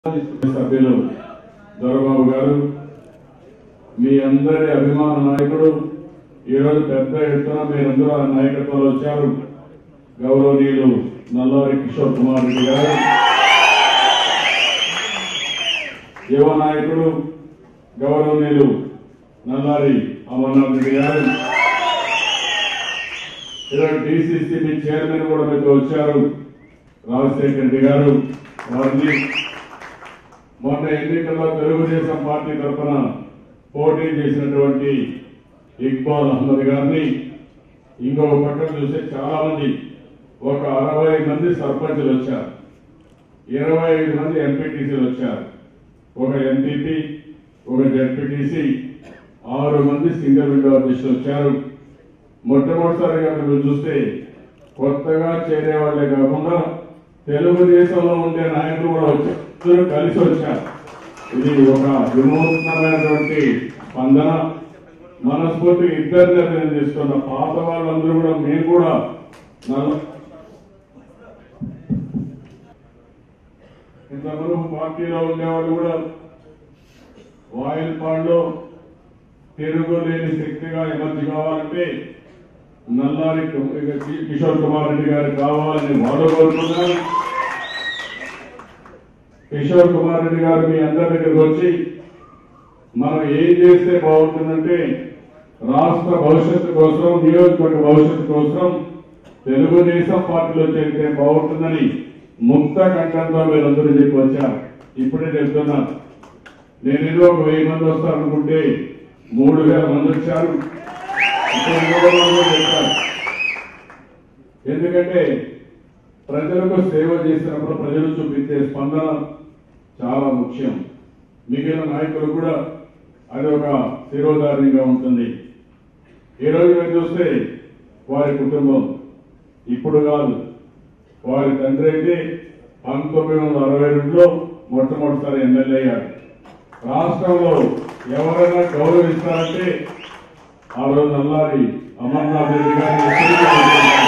సభ్యులు దొరబాబు గారు మీ అందరి అభిమాన నాయకుడు ఈరోజు పెద్ద ఎత్తున మీరందరూ ఆ నాయకత్వంలో వచ్చారు గౌరవనీయులు నల్లారి కిషోర్ కుమార్ రెడ్డి గారు యువ నాయకుడు గౌరవనీయులు నల్లారి అమర్నాథ్ రెడ్డి గారు ఈరోజు డిసిసిబి చైర్మన్ కూడా మీతో వచ్చారు రాజశేఖర రెడ్డి గారు వారిని మొన్న ఎన్నికల్లో తెలుగుదేశం పార్టీ తరఫున పోటీ చేసినటువంటి ఇక్బాల్ అహ్మద్ గారిని ఇంకొక పక్కన చూస్తే చాలా మంది ఒక అరవై మంది సర్పంచులు వచ్చారు ఇరవై ఐదు మంది ఎంపీటీసీలు వచ్చారు ఒక ఎంపీపీ ఒక జడ్పీటీసీ ఆరు మంది సింగిల్ విండో అధ్యక్షులు వచ్చారు మొట్టమొదటిసారిగా మీరు చూస్తే కొత్తగా చేరే వాళ్ళే కాకుండా తెలుగుదేశంలో ఉండే నాయకులు కూడా వచ్చారు అందరూ కలిసి వచ్చారు ఇది ఒక వినూత్నమైనటువంటి స్పందన మనస్ఫూర్తిగా ఇద్దరు నిర్ణయం తీసుకున్న పాత వాళ్ళందరూ కూడా మేము కూడా నల్ల ఇంతవరకు పార్టీలో ఉండేవాళ్ళు కూడా వాయిల్పాడులో తిరుగులేని శక్తిగా ఎమర్జీ కావాలంటే నల్లారి కు- ఇక కి- కిషోర్ కుమార్ రెడ్డి గారు కావాలని వాళ్ళు కోరుతున్నారు కిషోర్ కుమార్ రెడ్డి గారు మీ అందరి దగ్గరికి వచ్చి మనం ఏం చేస్తే బాగుంటుందంటే రాష్ట్ర భవిష్యత్తు కోసం నియోజకవర్గ భవిష్యత్తు కోసం తెలుగుదేశం పార్టీలో చేరితే బాగుంటుందని ముక్త కంఠంతో మీరందరూ చెప్పి వచ్చారు ఇప్పుడే చెప్తున్నారు నేను ఏదో ఒక వెయ్యి మంది వస్తారనుకుంటే మూడు వేల మంది వచ్చారు ఇప్పుడు మూడు వందలు చెప్పారు ఎందుకంటే ప్రజలకు సేవ చేసినప్పుడు ప్రజలు చూపించే స్పందన చాలా ముఖ్యం మిగిలిన నాయకులు కూడా అది ఒక శిరోధార్యంగా ఉంటుంది ఈ రోజు మీరు చూస్తే వారి కుటుంబం ఇప్పుడు కాదు వారి తండ్రి అయితే పంతొమ్మిది వందల అరవై రెండులో మొట్టమొదటిసారి ఎమ్మెల్యే అయ్యారు రాష్ట్రంలో ఎవరైనా గౌరవిస్తారంటే ఆ రోజు నల్లారి అమర్నాథ్ రెడ్డి గారిని ఎప్పటికీ గౌరవించారు.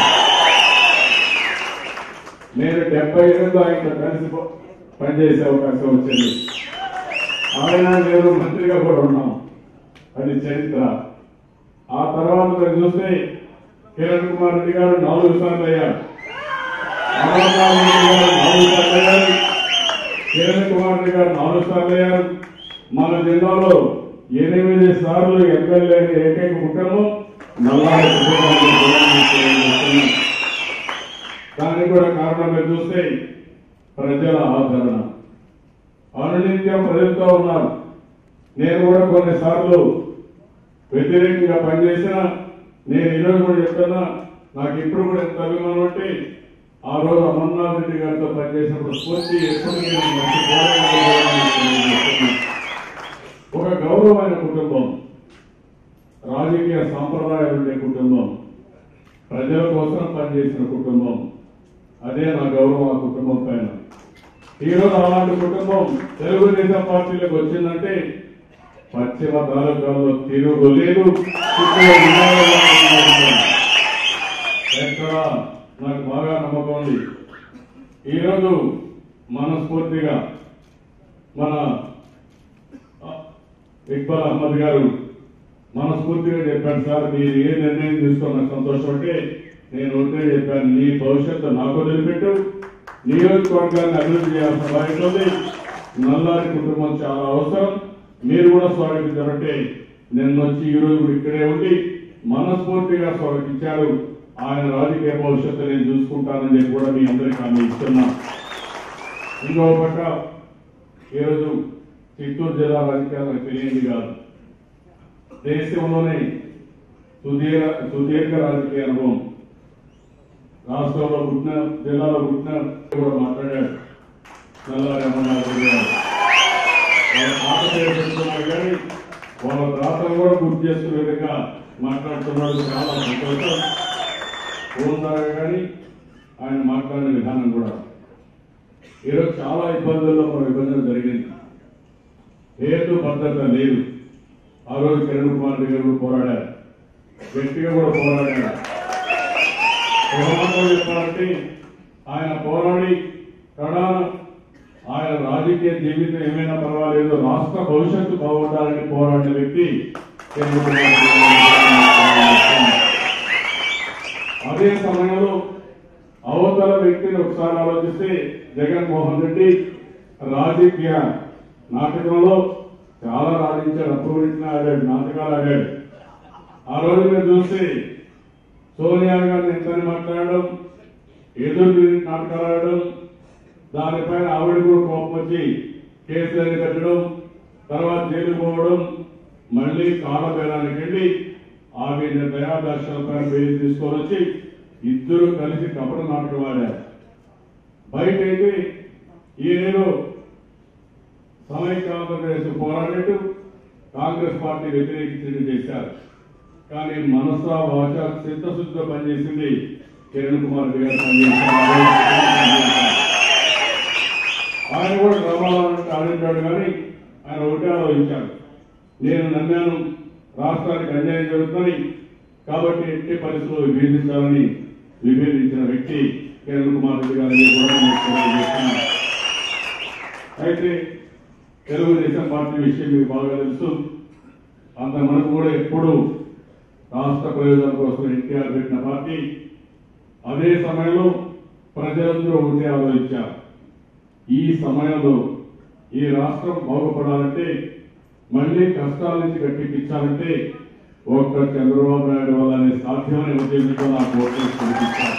నేను డెబ్బై ఎనిమిది ఆయనతో కలిసి ప- పనిచేసే అవకాశం వచ్చింది ఆయన నేను మంత్రిగా కూడా ఉన్నాం అది చరిత్ర ఆ తర్వాత మీరు చూస్తే కిరణ్ కుమార్ రెడ్డి గారు నాలుగు సార్లు అయ్యారు అమర్నాథ్ రెడ్డి గారు నాలుగు సార్లు అయ్యారు కిరణ్ కుమార్ రెడ్డి గారు నాలుగు సార్లు అయ్యారు మన జిల్లాలో ఎనిమిది సార్లు ఎమ్మెల్యే ఏకైక కుటుంబం నల్లారి కుటుంబానికి గుర్తింపు చేస్తున్నాం. దానికి కూడా కారణం మీరు చూస్తే ప్రజల ఆదరణ అనునిత్యం ప్రజలతో ఉన్నారు నేను కూడా కొన్నిసార్లు వ్యతిరేకంగా పనిచేసిన నేను ఈరోజు కూడా చెప్తున్నా నాకు ఇప్పుడు కూడా ఎంత అభిమానం అంటే ఆ రోజు అమర్నాథ్ రెడ్డి గారితో పనిచేసినప్పుడు స్ఫూర్తి ఎప్పటికీ నేను మర్చిపోలేని గౌరవాన్ని తెలియజేస్తున్నాను. ఒక గౌరవమైన కుటుంబం రాజకీయ సాంప్రదాయాలు ఉండే కుటుంబం ప్రజల కోసం పనిచేసిన కుటుంబం అదే నా గౌరవం ఆ కుటుంబం పైన ఈరోజు అలాంటి కుటుంబం తెలుగుదేశం పార్టీలోకి వచ్చిందంటే పశ్చిమ తాలూకాల్లో తిరుగులేదు చిత్తూరు విజయవాడలో కుటుంబం. ఎక్కడ నాకు బాగా నమ్మకం ఉంది ఈరోజు మనస్ఫూర్తిగా మన ఇక్బాల్ అహ్మద్ గారు మనస్ఫూర్తిగా చెప్పాడు సార్ మీరు ఏ నిర్ణయం తీసుకున్న సంతోషం అంటే నేను ఒకటే చెప్పాను నీ భవిష్యత్తు నాకు వదిలిపెట్టు నియోజకవర్గాన్ని అభివృద్ధి చేయాల్సిన బాధ్యత ఉంది నల్లారి కుటుంబం చాలా అవసరం మీరు కూడా స్వాగతించారంటే నిన్న వచ్చి ఈ రోజు కూడా ఇక్కడే ఉండి మనస్ఫూర్తిగా స్వాగతించారు ఆయన రాజకీయ భవిష్యత్తు నేను చూసుకుంటానని చెప్పి కూడా మీ అందరికీ హామీ ఇస్తున్నా ఇంకో పక్క ఈరోజు చిత్తూరు జిల్లా రాజకీయాలకు తెలియంది కాదు దేశంలోనే సుదీర్ఘ సుదీర్ఘ రాజకీయ అనుభవం రాష్ట్రంలో పుట్టిన జిల్లాలో పుట్టిన కూడా మాట్లాడాడు నల్లారి అమర్నాథ్ రెడ్డి గారు వాళ్ళ పాత పేరు పెట్టుకున్నారు కానీ వాళ్ళ రాతను కూడా గుర్తు చేసుకునే విధంగా మాట్లాడుతున్నాడు చాలా సంతోషం ఫోన్ ద్వారా కానీ ఆయన మాట్లాడిన విధానం కూడా ఈరోజు చాలా ఇబ్బందుల్లో మన విభజన జరిగింది హేతు భద్రత లేదు ఆ రోజు కిరణ్ కుమార్ రెడ్డి గారు కూడా పోరాడారు గట్టిగా కూడా పోరాడారు ఒక మాటలో చెప్పాలంటే ఆయన పోరాడి కడాన ఆయన రాజకీయ జీవితం ఏమైనా పర్వాలేదు రాష్ట్ర భవిష్యత్తు బాగుండాలని పోరాడిన వ్యక్తి చంద్రబాబు నాయుడు. అదే సమయంలో అవతల వ్యక్తిని ఒకసారి ఆలోచిస్తే జగన్మోహన్ రెడ్డి రాజకీయ నాటకంలో చాలా రాణించాడు అప్రూవించిన ఆడాడు నాటకాలు ఆడాడు ఆ రోజు మీరు చూస్తే సోనియా గారిని ఎంతని మాట్లాడడం ఎదురు నాటకాలు ఆడడం దానిపైన ఆవిడ కూడా కోపం వచ్చి కేసులని కట్టడం తర్వాత జైలు పోవడం మళ్ళీ కాలబేరానికి వెళ్ళి ఆమె దయాదర్శనపై బెయిల్ తీసుకొని వచ్చి ఇద్దరు కలిసి కపట నాటకం ఆడారు బయట అయితే ఈయనేదో సమైక్య ఆంధ్రప్రదేశ్ పోరాడినట్టు కాంగ్రెస్ పార్టీ వ్యతిరేకించడం చేశారు కానీ మనస వాచ చిత్తశుద్ధితో పనిచేసింది కిరణ్ కుమార్ రెడ్డి గారు పనిచేశారు ఆయన కూడా గ్రామాలను ఆడించాడు కానీ ఆయన ఒకటే ఆలోచించాడు నేను నమ్మాను రాష్ట్రానికి అన్యాయం జరుగుతుంది కాబట్టి ఎట్టి పరిస్థితుల్లో విభేదించాలని విభేదించిన వ్యక్తి కిరణ్ కుమార్ రెడ్డి గారిని కూడా నేను తెలియజేస్తున్నాను. అయితే తెలుగుదేశం పార్టీ విషయం మీకు బాగా తెలుసు అంత మనకు కూడా ఎప్పుడు రాష్ట్ర ప్రయోజనాల కోసం ఎన్టీఆర్ పెట్టిన పార్టీ అదే సమయంలో ప్రజలందరూ ఒకటే ఆలోచించారు ఈ సమయంలో ఈ రాష్ట్రం బాగుపడాలంటే మళ్ళీ కష్టాల నుంచి గట్టెక్కించాలంటే ఒక్క చంద్రబాబు నాయుడు వల్లనే సాధ్యమనే ఉద్దేశంతో నాకు ఓట్లు కనిపించారు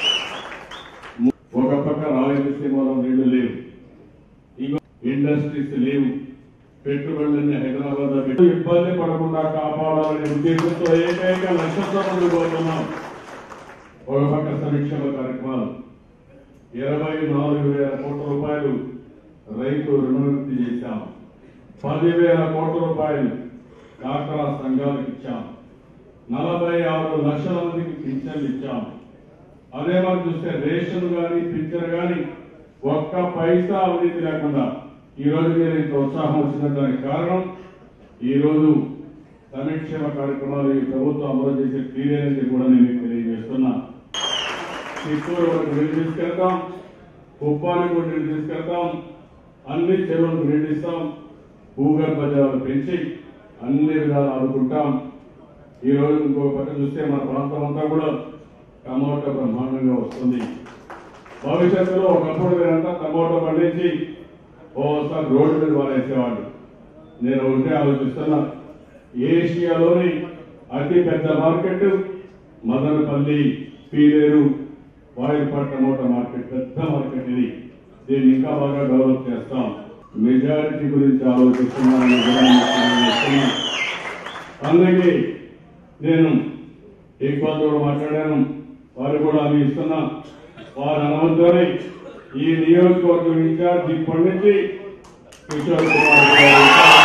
ఒక పక్క రాయలసీమలో నీళ్లు లేవు ఇంకో ఇండస్ట్రీస్ లేవు పెట్టుబడులన్నీ హైదరాబాద్ లో పెట్టి ఇబ్బంది పడకుండా కాపాడాలనే ఉద్దేశంతో ఏకైక లక్ష్యంతో ముందుకు పోతున్నాం ఒక పక్క సంక్షేమ కార్యక్రమాలు ఇరవై నాలుగు వేల కోట్ల రూపాయలు రైతు రుణవిముక్తి చేశాం పదివేల కోట్ల రూపాయలు డాక్రా సంఘాలకు ఇచ్చాం నలభై ఆరు లక్షల మందికి పింఛన్లు ఇచ్చాం అదే మనం చూస్తే రేషన్ కానీ పింఛన్ కానీ ఒక్క పైసా అవినీతి లేకుండా ఈ రోజు మీరు ఇంత ఉత్సాహం వచ్చినడానికి కారణం ఈ రోజు సంక్షేమ కార్యక్రమాలు ఈ ప్రభుత్వం అమలు చేసే తీరేనని కూడా నేను మీకు తెలియజేస్తున్నా చిత్తూరు వరకు నీళ్లు తీసుకెళ్తాం కుప్పానికి కూడా నీళ్లు తీసుకెళ్తాం అన్ని చెరువులకు నీళ్లు ఇస్తాం భూగర్భ జలాలు పెంచి అన్ని విధాలు ఆదుకుంటాం ఈ రోజు ఇంకో పక్క చూస్తే మన ప్రాంతం అంతా కూడా టమోటా బ్రహ్మాండంగా వస్తుంది భవిష్యత్తులో ఒకప్పుడు మీరంతా టమోటా పండించి ఓసారి రోడ్డు మీద వారేసేవాళ్ళు నేను ఒకటే ఆలోచిస్తున్నా ఏషియాలోని అతి పెద్ద market Madanapalle Pileru Vayalpad tomato market పెద్ద మార్కెట్ ఇది దీన్ని ఇంకా బాగా డెవలప్ చేస్తాం మెజారిటీ గురించి ఆలోచిస్తున్నానని కూడా మీకు తెలియజేస్తున్నా. అందుకే నేను ఇక్బాల్ కూడా మాట్లాడాను వారు కూడా అవి ఇస్తున్నా వారు అనవద్దని ఈ నియోజకవర్గం ఇన్ఛార్జ్ ఇప్పటి నుంచి కిషోర్ కుమార్ గారు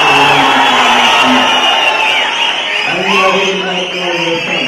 అన్ని అభివృద్ధి కార్యక్రమాలు చేస్తాం.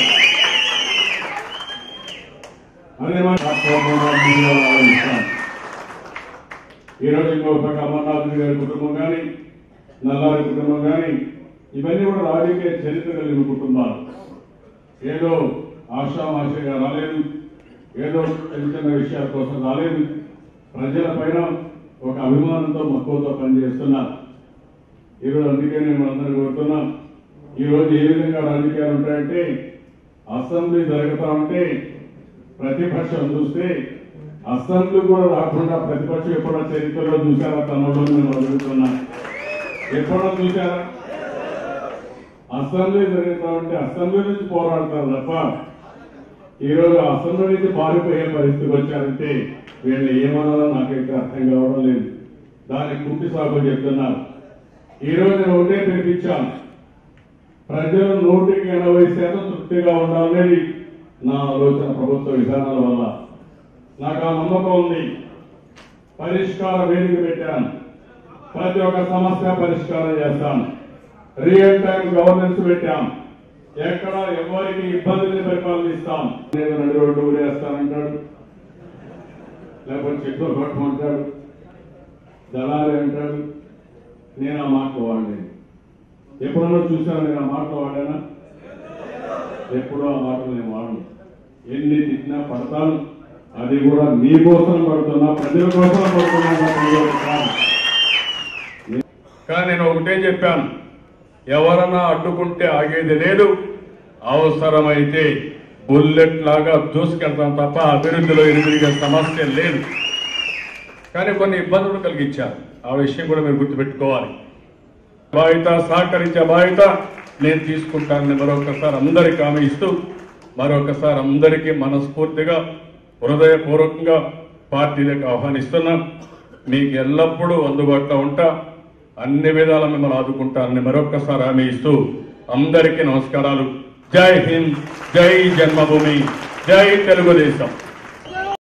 అదే మాట తప్పకుండా మీలో ఆలోచిస్తాం. ఈరోజు ఇంకో పక్క అమర్నాథ్ గారి కుటుంబం కానీ నల్లారి కుటుంబం కానీ ఇవన్నీ కూడా రాజకీయ చరిత్ర కలిగిన కుటుంబాలు ఏదో ఆశామాషగా రాలేదు ఏదో చిన్న చిన్న విషయాల కోసం రాలేదు ప్రజల పైన ఒక అభిమానంతో మక్కువతో పనిచేస్తున్నారు ఈరోజు అందుకే నేను అందరూ కోరుతున్నాం ఈ రోజు ఏ విధంగా రాజకీయాలు ఉంటాయంటే అసెంబ్లీ జరుగుతా ఉంటే ప్రతిపక్షం చూస్తే అసెంబ్లీ కూడా రాకుండా ప్రతిపక్షం ఎప్పుడో చరిత్రలో చూసారా తమలో నేను అడుగుతున్నా ఎప్పుడో చూసారా అసెంబ్లీ జరుగుతా ఉంటే అసెంబ్లీ నుంచి పోరాడతారు తప్ప ఈ రోజు అసెంబ్లీ నుంచి పారిపోయే పరిస్థితికి వచ్చారంటే వీళ్ళు ఏమన్నారో నాకైతే అర్థం కావడం లేదు దానికి కుంటి సాగు చెప్తున్నారు ఈ రోజు నేను ఒకటే పిలిపించాను ప్రజలు నూటికి ఎనభై శాతం తృప్తిగా ఉండాలనేది నా ఆలోచన ప్రభుత్వ విధానాల వల్ల నాకు ఆ నమ్మకం ఉంది పరిష్కార వేదిక పెట్టాను ప్రతి ఒక్క సమస్య పరిష్కారం చేస్తాను రియల్ టైం గవర్నెన్స్ పెట్టాం ఎక్కడ ఎవరికి ఇబ్బందిని పరిపాలనిస్తాం నేను రెండు రోడ్డు ఊరేస్తానంటాడు లేకపోతే చెట్లు కొట్టమంటాడు దళాలి అంటాడు నేను ఆ మాట వాడలేదు ఎప్పుడన్నా చూసాను నేను ఆ మాట వాడానా ఎప్పుడూ ఆ మాటలు నేను వాడను ఎన్ని తిట్టినా పడతాను అది కూడా మీకోసం పడుతున్నా ప్రజల కోసం పడుతున్నా అన్నది ఒక కారణం. కానీ నేను ఒకటే చెప్పాను ఎవరన్నా అడ్డుకుంటే ఆగేది లేదు అవసరమైతే బుల్లెట్ లాగా దూసుకెళ్తాం తప్ప అభివృద్ధిలో ఎనిమిదిగా సమస్య లేదు కానీ కొన్ని ఇబ్బందులు కలిగించారు ఆ విషయం కూడా మీరు గుర్తుపెట్టుకోవాలి బాధ్యత సహకరించే బాధ్యత నేను తీసుకుంటానని మరొకసారి అందరికీ హామీ ఇస్తూ మరొకసారి అందరికీ మనస్ఫూర్తిగా హృదయపూర్వకంగా పార్టీలకు ఆహ్వానిస్తున్నాం మీకు ఎల్లప్పుడూ అందుబాటులో ఉంటా అన్ని విధాల మిమ్మల్ని ఆదుకుంటానని మరొకసారి హామీ ఇస్తూ అందరికీ నమస్కారాలు జై హింద్ జై జన్మభూమి జై తెలుగుదేశం